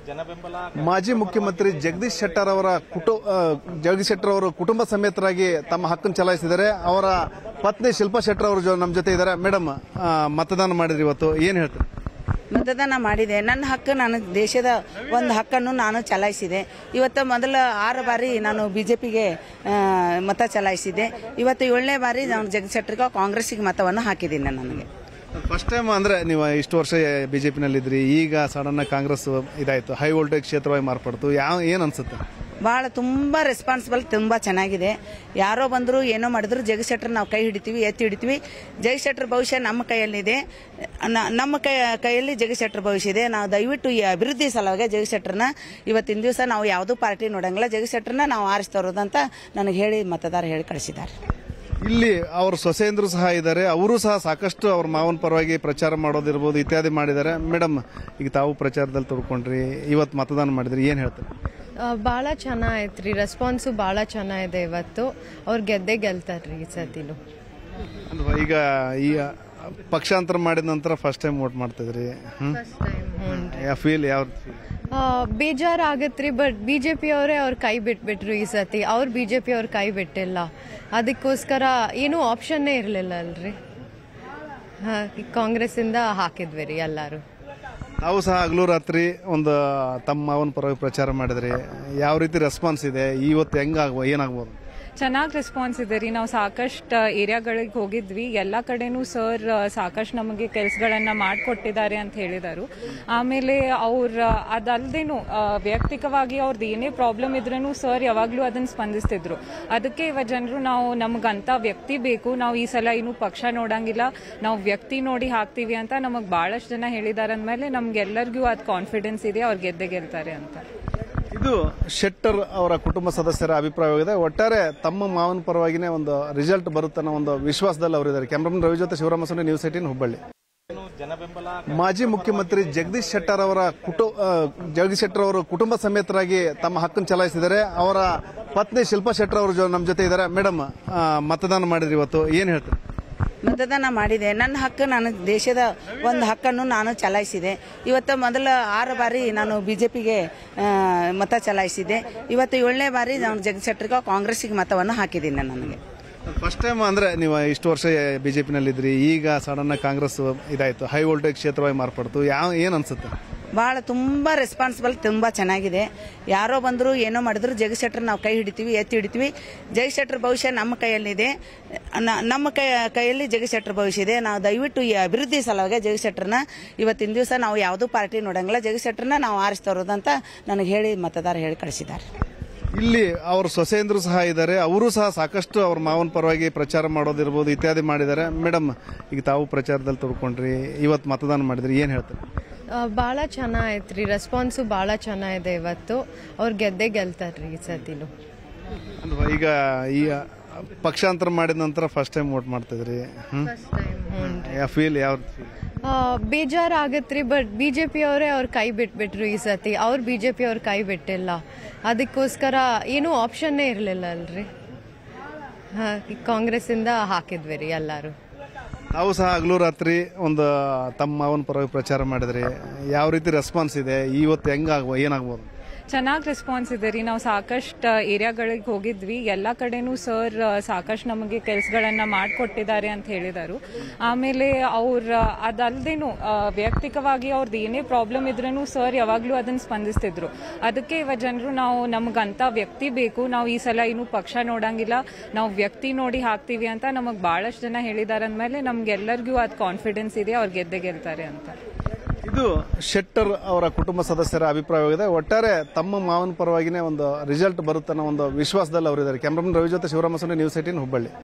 ಮಾಜಿ ಮುಖ್ಯಮಂತ್ರಿ ಜಗದೀಶ್ ಶೆಟ್ಟರ್ ಅವರ ಕುಟು ಆ, ಜಗದೀಶ್ ಶೆಟ್ಟರ್ ಅವರು ಕುಟುಂಬ ಸಮೇತರಾಗಿ ತಮ್ಮ ಹಕ್ಕನ್ನು ಚಲಾಯಿಸಿದ್ದಾರೆ ಅವರ ಪತ್ನಿ ಶಿಲ್ಪಾ ಶೆಟ್ಟರ್ ಅವರು ಜೊ- ನಮ್ಮ ಜೊತೆ ಇದ್ದಾರೆ ಮೇಡಮ್ ಆ, ಮತದಾನ ಮಾಡಿದ್ರಿ ಇವತ್ತು ಏನ್ ಹೇಳ್ತಾರೆ ಮತದಾನ ಮಾಡಿದೆ ನನ್ನ ಹಕ್ಕು ನಾನು ದೇಶದ ಒಂದು ಹಕ್ಕನ್ನು ನಾನು ಚಲಾಯಿಸಿದೆ ಇವತ್ತು ಮೊದಲ ಆರು ಬಾರಿ ನಾನು ಬಿಜೆಪಿಗೆ ಮತ ಚಲಾಯಿಸಿದ್ದೆ ಇವತ್ತು ಏಳನೇ ಬಾರಿ ನಾನು ಜಗದೀಶ್ ಶೆಟ್ಟರ್ಗೆ ಕಾಂಗ್ರೆಸ್ಸಿಗೆ ಮತವನ್ನು ಹಾಕಿದ್ದೀನಿ ನನಗೆ ಫಸ್ಟ್ ಟೈಮ್ ಅಂದ್ರೆ ನೀವು ಇಷ್ಟು ವರ್ಷ ಬಿಜೆಪಿನಲ್ಲಿ ಇದ್ರಿ ಈಗ ಸಡನ್ ಕಾಂಗ್ರೆಸ್ ಇದಾಯ್ತು ಹೈ ವೋಲ್ಟೇಜ್ ಕ್ಷೇತ್ರವಾಗಿ ಮಾರ್ಪಡ್ತು ಯಾವ ಏನ್ ಅನ್ಸುತ್ತೆ ಭಾಳ ತುಂಬ ರೆಸ್ಪಾನ್ಸಿಬಲ್ ತುಂಬ ಚೆನ್ನಾಗಿದೆ ಯಾರೋ ಬಂದರೂ ಏನೋ ಮಾಡಿದ್ರು ಜಗದೀಶ್ ಶೆಟ್ಟರ್ ನಾವು ಕೈ ಹಿಡಿತೀವಿ ಎತ್ತಿ ಹಿಡಿತೀವಿ ಜಗದೀಶ್ ಶೆಟ್ಟರ್ ಭವಿಷ್ಯ ನಮ್ಮ ಕೈಯಲ್ಲಿದೆ ನ- ನಮ್ಮ ಕೈ ಕೈಯಲ್ಲಿ ಜಗದೀಶ್ ಶೆಟ್ಟರ್ ಭವಿಷ್ಯ ಇದೆ ನಾವು ದಯವಿಟ್ಟು ಈ ಅಭಿವೃದ್ಧಿ ಸಲುವಾಗಿ ಜಗದೀಶ್ ಶೆಟ್ಟರ್ನ ಇವತ್ತಿನ ದಿವಸ ನಾವು ಯಾವುದೂ ಪಾರ್ಟಿ ನೋಡಂಗಿಲ್ಲ ಜಗದೀಶ್ ಶೆಟ್ಟರ್ನ ನಾವು ಆರಿಸ್ತಾ ಇರೋದಂತ ನನಗೆ ಹೇಳಿ ಮತದಾರ ಹೇಳಿ ಕಳಿಸಿದ್ದಾರೆ ಇಲ್ಲಿ ಅವ್ರ ಸೊಸೆಯಂದ್ರು ಸಹ ಇದ್ದಾರೆ ಅವರು ಸಹ ಸಾಕಷ್ಟು ಅವ್ರ ಮಾವನ ಪರವಾಗಿ ಪ್ರಚಾರ ಮಾಡೋದಿರ್ಬೋದು ಇತ್ಯಾದಿ ಮಾಡಿದ್ದಾರೆ ಮೇಡಮ್ ಈಗ ತಾವು ಪ್ರಚಾರದಲ್ಲಿ ತೊಡ್ಕೊಂಡ್ರಿ ಇವತ್ತು ಮತದಾನ ಮಾಡಿದ್ರಿ ಏನ್ ಹೇಳ್ತಾರೆ ಭಾಳ ಚೆನ್ನಾಗೈತ್ರಿ ರೆಸ್ಪಾನ್ಸು ಭಾಳ ಚೆನ್ನಾಗಿದೆ ಇವತ್ತು ಅವ್ರು ಗೆದ್ದೇ ಗೆಲ್ತಾರ್ರಿ ಈ ಸತಿನು ಅಂದ್ರೆ ಈಗ ಈ ಪಕ್ಷಾಂತರ ಮಾಡಿದ ನಂತರ ಫಸ್ಟ್ ಟೈಮ್ ವೋಟ್ ಮಾಡ್ತಿದ್ರಿ ಫೀಲ್ ಯಾವ ಬೇಜಾರಾಗತ್ರಿ ಬಟ್ ಬಿ ಜೆ ಪಿ ಅವರೇ ಅವ್ರ ಕೈ ಬಿಟ್ಬಿಟ್ರು ಈ ಸತಿ ಅವ್ರು ಬಿ ಜೆ ಪಿ ಅವ್ರ ಕೈ ಬಿಟ್ಟಿಲ್ಲ ಅದಕ್ಕೋಸ್ಕರ ಏನೂ ಆಪ್ಷನ್ನೇ ಇರಲಿಲ್ಲ ಅಲ್ರಿ ಕಾಂಗ್ರೆಸ್ಸಿಂದ ಹಾಕಿದ್ವಿ ರೀ ಎಲ್ಲರೂ ತಾವು ಸಹ ಹಗಲು ರಾತ್ರಿ ಒಂದು ತಮ್ಮ ಮಾವನ ಪರವಾಗಿ ಪ್ರಚಾರ ಮಾಡಿದ್ರಿ ಯಾವ ರೀತಿ ರೆಸ್ಪಾನ್ಸ್ ಇದೆ ಇವತ್ತು ಹೆಂಗಾಗ್ಬೋದು ಏನಾಗ್ಬೋದು ಚೆನ್ನಾಗಿ ರೆಸ್ಪಾನ್ಸ್ ಇದೆ ರೀ ನಾವು ಸಾಕಷ್ಟು ಏರಿಯಾಗಳಿಗೆ ಹೋಗಿದ್ವಿ ಎಲ್ಲ ಕಡೆನೂ ಸರ್ ಸಾಕಷ್ಟು ನಮಗೆ ಕೆಲಸಗಳನ್ನ ಮಾಡಿಕೊಟ್ಟಿದ್ದಾರೆ ಅಂತ ಹೇಳಿದರು ಆಮೇಲೆ ಅವ್ರ ಅದಲ್ದೇನು ವೈಯಕ್ತಿಕವಾಗಿ ಅವ್ರದ್ದು ಏನೇ ಪ್ರಾಬ್ಲಮ್ ಇದ್ರೂ ಸರ್ ಯಾವಾಗಲೂ ಅದನ್ನ ಸ್ಪಂದಿಸ್ತಿದ್ರು ಅದಕ್ಕೆ ಇವ ಜನರು ನಾವು ನಮಗಂತ ವ್ಯಕ್ತಿ ಬೇಕು ನಾವು ಈ ಸಲ ಇನ್ನೂ ಪಕ್ಷ ನೋಡಂಗಿಲ್ಲ ನಾವು ವ್ಯಕ್ತಿ ನೋಡಿ ಹಾಕ್ತೀವಿ ಅಂತ ನಮಗೆ ಭಾಳಷ್ಟು ಜನ ಹೇಳಿದ್ದಾರೆ ಅಂದಮೇಲೆ ನಮ್ಗೆಲ್ಲರಿಗೂ ಅದು ಕಾನ್ಫಿಡೆನ್ಸ್ ಇದೆ ಅವ್ರು ಗೆದ್ದೆ ಗೆಲ್ತಾರೆ ಅಂತ ಇದು ಶೆಟ್ಟರ್ ಅವರ ಕುಟುಂಬ ಸದಸ್ಯರ ಅಭಿಪ್ರಾಯವಾಗಿದೆ ಒಟ್ಟಾರೆ ತಮ್ಮ ಮಾವನ ಪರವಾಗಿನೇ ಒಂದು ರಿಸಲ್ಟ್ ಬರುತ್ತನ್ನೋ ಒಂದು ವಿಶ್ವಾಸದಲ್ಲಿ ಅವರಿದ್ದಾರೆ ಕ್ಯಾಮ್ರಾಮನ್ ರವಿ ಜೊತೆ ಶಿವರಾಮಸ್ವಾಮಿ ನ್ಯೂಸ್ ಏಟೀನ್ ಹುಬ್ಬಳ್ಳಿ ಮಾಜಿ ಮುಖ್ಯಮಂತ್ರಿ ಜಗದೀಶ್ ಶೆಟ್ಟರ್ ಅವರ ಕುಟು ಆ, ಜಗದೀಶ್ ಶೆಟ್ಟರ್ ಅವರು ಕುಟುಂಬ ಸಮೇತರಾಗಿ ತಮ್ಮ ಹಕ್ಕನ್ನು ಚಲಾಯಿಸಿದ್ದಾರೆ ಅವರ ಪತ್ನಿ ಶಿಲ್ಪಾ ಶೆಟ್ಟರ್ ಅವರು ಜೊ- ನಮ್ಮ ಜೊತೆ ಇದ್ದಾರೆ ಮೇಡಮ್ ಆ, ಮತದಾನ ಮಾಡಿದ್ರಿ ಇವತ್ತು ಏನ್ ಹೇಳ್ತಾರೆ ಮತದಾನ ಮಾಡಿದೆ ನನ್ನ ಹಕ್ಕು ನಾನು ದೇಶದ ಒಂದು ಹಕ್ಕನ್ನು ನಾನು ಚಲಾಯಿಸಿದೆ ಇವತ್ತು ಮೊದಲ ಆರು ಬಾರಿ ನಾನು ಬಿಜೆಪಿಗೆ ಮತ ಚಲಾಯಿಸಿದ್ದೆ ಇವತ್ತು ಏಳನೇ ಬಾರಿ ನಾನು ಜಗದೀಶ್ ಶೆಟ್ಟರ್ಗೆ ಕಾಂಗ್ರೆಸ್ಸಿಗೆ ಮತವನ್ನು ಹಾಕಿದ್ದೀನಿ ನನಗೆ ಫಸ್ಟ್ ಟೈಮ್ ಅಂದ್ರೆ ನೀವು ಇಷ್ಟು ವರ್ಷ ಬಿಜೆಪಿನಲ್ಲಿ ಇದ್ರಿ ಈಗ ಸಡನ್ ಕಾಂಗ್ರೆಸ್ ಇದಾಯ್ತು ಹೈ ವೋಲ್ಟೇಜ್ ಕ್ಷೇತ್ರವಾಗಿ ಮಾರ್ಪಡ್ತು ಯಾವ ಏನ್ ಅನ್ಸುತ್ತೆ ಭಾಳ ತುಂಬ ರೆಸ್ಪಾನ್ಸಿಬಲ್ ತುಂಬ ಚೆನ್ನಾಗಿದೆ ಯಾರೋ ಬಂದರೂ ಏನೋ ಮಾಡಿದ್ರು ಜಗದೀಶ್ ಶೆಟ್ಟರ್ ನಾವು ಕೈ ಹಿಡಿತೀವಿ ಎತ್ತಿ ಹಿಡಿತೀವಿ ಜಗದೀಶ್ ಶೆಟ್ಟರ್ ಭವಿಷ್ಯ ನಮ್ಮ ಕೈಯಲ್ಲಿದೆ ನ- ನಮ್ಮ ಕೈ ಕೈಯಲ್ಲಿ ಜಗದೀಶ್ ಶೆಟ್ಟರ್ ಭವಿಷ್ಯ ಇದೆ ನಾವು ದಯವಿಟ್ಟು ಈ ಅಭಿವೃದ್ಧಿ ಸಲುವಾಗಿ ಜಗದೀಶ್ ಶೆಟ್ಟರ್ನ ಇವತ್ತಿನ ದಿವಸ ನಾವು ಯಾವುದೂ ಪಾರ್ಟಿ ನೋಡಂಗಿಲ್ಲ ಜಗದೀಶ್ ಶೆಟ್ಟರ್ನ ನಾವು ಆರಿಸ್ತಾ ಇರೋದಂತ ನನಗೆ ಹೇಳಿ ಮತದಾರ ಹೇಳಿ ಕಳಿಸಿದ್ದಾರೆ ಇಲ್ಲಿ ಅವ್ರ ಸೊಸೆಯಂದ್ರು ಸಹ ಇದ್ದಾರೆ ಅವರು ಸಹ ಸಾಕಷ್ಟು ಅವ್ರ ಮಾವನ ಪರವಾಗಿ ಪ್ರಚಾರ ಮಾಡೋದಿರ್ಬೋದು ಇತ್ಯಾದಿ ಮಾಡಿದ್ದಾರೆ ಮೇಡಮ್ ಈಗ ತಾವು ಪ್ರಚಾರದಲ್ಲಿ ತೊಡ್ಕೊಂಡ್ರಿ ಇವತ್ತು ಮತದಾನ ಮಾಡಿದ್ರಿ ಏನ್ ಹೇಳ್ತಾರೆ ಭಾಳ ಚೆನ್ನಾಗೈತ್ರಿ ರೆಸ್ಪಾನ್ಸು ಭಾಳ ಚೆನ್ನಾಗಿದೆ ಇವತ್ತು ಅವ್ರು ಗೆದ್ದೇ ಗೆಲ್ತಾರ್ರಿ ಈ ಸತಿನು ಅಂದ್ರೆ ಈಗ ಈ ಪಕ್ಷಾಂತರ ಮಾಡಿದ ನಂತರ ಫಸ್ಟ್ ಟೈಮ್ ವೋಟ್ ಮಾಡ್ತಿದ್ರಿ ಫೀಲ್ ಯಾವ ಬೇಜಾರಾಗತ್ರಿ ಬಟ್ ಬಿ ಜೆ ಪಿ ಅವರೇ ಅವ್ರ ಕೈ ಬಿಟ್ಬಿಟ್ರು ಈ ಸತಿ ಅವ್ರು ಬಿ ಜೆ ಪಿ ಅವ್ರ ಕೈ ಬಿಟ್ಟಿಲ್ಲ ಅದಕ್ಕೋಸ್ಕರ ಏನೂ ಆಪ್ಷನ್ನೇ ಇರಲಿಲ್ಲ ಅಲ್ರಿ ಕಾಂಗ್ರೆಸ್ಸಿಂದ ಹಾಕಿದ್ವಿ ರೀ ಎಲ್ಲರೂ ತಾವು ಸಹ ಹಗಲು ರಾತ್ರಿ ಒಂದು ತಮ್ಮ ಮಾವನ ಪರವಾಗಿ ಪ್ರಚಾರ ಮಾಡಿದ್ರಿ ಯಾವ ರೀತಿ ರೆಸ್ಪಾನ್ಸ್ ಇದೆ ಇವತ್ತು ಹೆಂಗಾಗ್ಬೋದು ಏನಾಗ್ಬೋದು ಚೆನ್ನಾಗಿ ರೆಸ್ಪಾನ್ಸ್ ಇದೆ ರೀ ನಾವು ಸಾಕಷ್ಟು ಏರಿಯಾಗಳಿಗೆ ಹೋಗಿದ್ವಿ ಎಲ್ಲ ಕಡೆನೂ ಸರ್ ಸಾಕಷ್ಟು ನಮಗೆ ಕೆಲಸಗಳನ್ನ ಮಾಡಿಕೊಟ್ಟಿದ್ದಾರೆ ಅಂತ ಹೇಳಿದರು ಆಮೇಲೆ ಅವ್ರ ಅದಲ್ದೇನು ವೈಯಕ್ತಿಕವಾಗಿ ಅವ್ರದ್ದು ಏನೇ ಪ್ರಾಬ್ಲಮ್ ಇದ್ರೂ ಸರ್ ಯಾವಾಗಲೂ ಅದನ್ನ ಸ್ಪಂದಿಸ್ತಿದ್ರು ಅದಕ್ಕೆ ಇವ ಜನರು ನಾವು ನಮಗಂತ ವ್ಯಕ್ತಿ ಬೇಕು ನಾವು ಈ ಸಲ ಇನ್ನೂ ಪಕ್ಷ ನೋಡಂಗಿಲ್ಲ ನಾವು ವ್ಯಕ್ತಿ ನೋಡಿ ಹಾಕ್ತೀವಿ ಅಂತ ನಮಗೆ ಭಾಳಷ್ಟು ಜನ ಹೇಳಿದ್ದಾರೆ ಅಂದಮೇಲೆ ನಮ್ಗೆಲ್ಲರಿಗೂ ಅದು ಕಾನ್ಫಿಡೆನ್ಸ್ ಇದೆ ಅವ್ರು ಗೆದ್ದೆ ಗೆಲ್ತಾರೆ ಅಂತ ಇದು ಶೆಟ್ಟರ್ ಅವರ ಕುಟುಂಬ ಸದಸ್ಯರ ಅಭಿಪ್ರಾಯವಾಗಿದೆ ಒಟ್ಟಾರೆ ತಮ್ಮ ಮಾವನ ಪರವಾಗಿನೇ ಒಂದು ರಿಸಲ್ಟ್ ಬರುತ್ತನ್ನೋ ಒಂದು ವಿಶ್ವಾಸದಲ್ಲಿ ಅವರಿದ್ದಾರೆ ಕ್ಯಾಮ್ರಾಮನ್ ರವಿ ಜೊತೆ ಶಿವರಾಮಸ್ವಾಮಿ ನ್ಯೂಸ್ ಏಟೀನ್ ಹುಬ್ಬಳ್ಳಿ